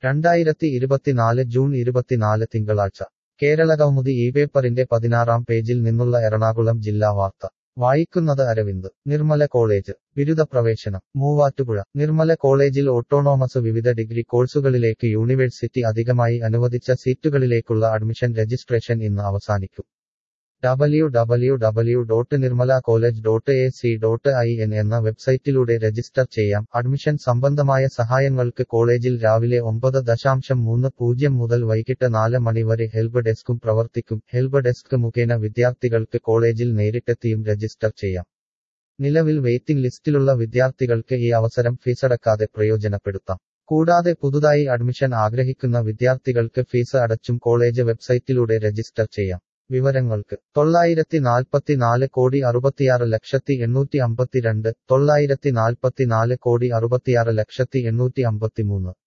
രണ്ടായിരത്തി ഇരുപത്തിനാല് ജൂൺ ഇരുപത്തിനാല് തിങ്കളാഴ്ച കേരളകൗമുദി ഈ പേപ്പറിന്റെ പതിനാറാം പേജിൽ നിന്നുള്ള എറണാകുളം ജില്ലാ വാർത്ത വായിക്കുന്നത് അരവിന്ദ് നിർമ്മല കോളേജ് ബിരുദ പ്രവേശനം മൂവാറ്റുപുഴ നിർമ്മല കോളേജിൽ ഓട്ടോണോമസ് വിവിധ ഡിഗ്രി കോഴ്സുകളിലേക്ക് യൂണിവേഴ്സിറ്റി അധികമായി അനുവദിച്ച സീറ്റുകളിലേക്കുള്ള അഡ്മിഷൻ രജിസ്ട്രേഷൻ ഇന്ന് അവസാനിക്കും W W W dot Nirmala college dot A C dot I N എന്ന വെബ്സൈറ്റിലൂടെ രജിസ്റ്റർ ചെയ്യാം അഡ്മിഷൻ സംബന്ധമായ സഹായങ്ങൾക്ക് കോളേജിൽ രാവിലെ ഒമ്പത് ദശാംശം മൂന്ന് പൂജ്യം മുതൽ വൈകിട്ട് നാല് മണി വരെ ഹെൽപ്പ് ഡെസ്കും പ്രവർത്തിക്കും ഹെൽപ്പ് ഡെസ്ക് മുഖേന വിദ്യാർത്ഥികൾക്ക് കോളേജിൽ നേരിട്ടെത്തിയും രജിസ്റ്റർ ചെയ്യാം നിലവിൽ വെയിറ്റിംഗ് ലിസ്റ്റിലുള്ള വിദ്യാർത്ഥികൾക്ക് ഈ അവസരം ഫീസടക്കാതെ പ്രയോജനപ്പെടുത്താം കൂടാതെ പുതുതായി അഡ്മിഷൻ ആഗ്രഹിക്കുന്ന വിദ്യാർത്ഥികൾക്ക് ഫീസ് അടച്ചും കോളേജ് വെബ്സൈറ്റിലൂടെ രജിസ്റ്റർ ചെയ്യാം വിവരങ്ങൾക്ക് തൊള്ളായിരത്തി നാൽപ്പത്തിനാല് കോടി അറുപത്തിയാറ് ലക്ഷത്തി എണ്ണൂറ്റി അമ്പത്തിരണ്ട് തൊള്ളായിരത്തി നാൽപ്പത്തിനാല് കോടി അറുപത്തിയാറ് ലക്ഷത്തി എണ്ണൂറ്റി അമ്പത്തിമൂന്ന്